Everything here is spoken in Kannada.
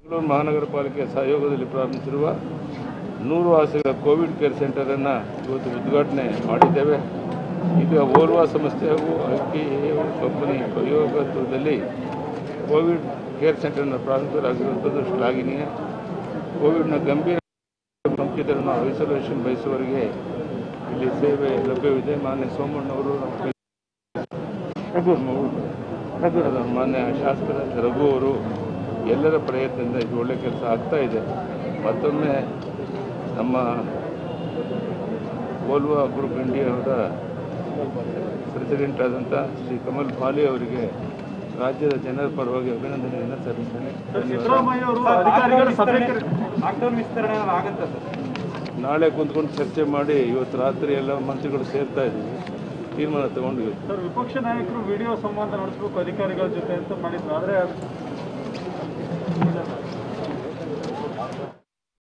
ಬೆಂಗಳೂರು ಮಹಾನಗರ ಪಾಲಿಕೆ ಸಹಯೋಗದಲ್ಲಿ ಪ್ರಾರಂಭಿಸಿರುವ ನೂರು ಹಾಸಿಗೆಗಳ ಕೋವಿಡ್ ಕೇರ್ ಸೆಂಟರನ್ನು ಇವತ್ತು ಉದ್ಘಾಟನೆ ಮಾಡಿದ್ದೇವೆ ಈಗ ಓರ್ವ ಸಂಸ್ಥೆ ಹಾಗೂ ಅಕ್ಕಿ ಕಂಪನಿ ಸಹಯೋಗತ್ವದಲ್ಲಿ ಕೋವಿಡ್ ಕೇರ್ ಸೆಂಟರನ್ನು ಪ್ರಾರಂಭಿಸಲಾಗಿರುವಂಥದ್ದು ಶ್ಲಾಘನೀಯ ಕೋವಿಡ್ನ ಗಂಭೀರ ಸೋಂಕಿತರನ್ನು ಐಸೋಲೇಷನ್ ಬಯಸುವವರಿಗೆ ಇಲ್ಲಿ ಸೇವೆ ಲಭ್ಯವಿದೆ ಮಾನ್ಯ ಸೋಮಣ್ಣವರು ನಮ್ಮ ಮಾನ್ಯ ಶಾಸಕರ ರಘು ಅವರು ಎಲ್ಲರ ಪ್ರಯತ್ನದಿಂದ ಇದು ಒಳ್ಳೆಯ ಕೆಲಸ ಆಗ್ತಾ ಇದೆ ಮತ್ತೊಮ್ಮೆ ನಮ್ಮ ಓಲ್ವಾ ಗ್ರೂಪ್ ಇಂಡಿಯಾದ ಪ್ರೆಸಿಡೆಂಟ್ ಆದಂಥ ಶ್ರೀ ಕಮಲ್ ಫಾಲಿ ಅವರಿಗೆ ರಾಜ್ಯದ ಜನರ ಪರವಾಗಿ ಅಭಿನಂದನೆಯನ್ನು ಸಲ್ಲಿಸ್ತೇನೆ ಸಿದ್ದರಾಮಯ್ಯ ಅವರು ಅಧಿಕಾರಿಗಳ ಸಭೆ ಲಾಕ್ಡೌನ್ ವಿಸ್ತರಣೆ ಆಗುತ್ತೆ ಸರ್ ನಾಳೆ ಕುಂತ್ಕೊಂಡು ಚರ್ಚೆ ಮಾಡಿ ಇವತ್ತು ರಾತ್ರಿ ಎಲ್ಲ ಮಂತ್ರಿಗಳು ಸೇರ್ತಾ ಇದ್ದೀವಿ ತೀರ್ಮಾನ ತಗೊಂಡು ಸರ್ ವಿಪಕ್ಷ ನಾಯಕರು ವಿಡಿಯೋ ಸಂವಾದ ನಡೆಸಬೇಕು ಅಧಿಕಾರಿಗಳ ಜೊತೆ ಅಂತ ಮಾಡಿದ್ರು ಆದರೆ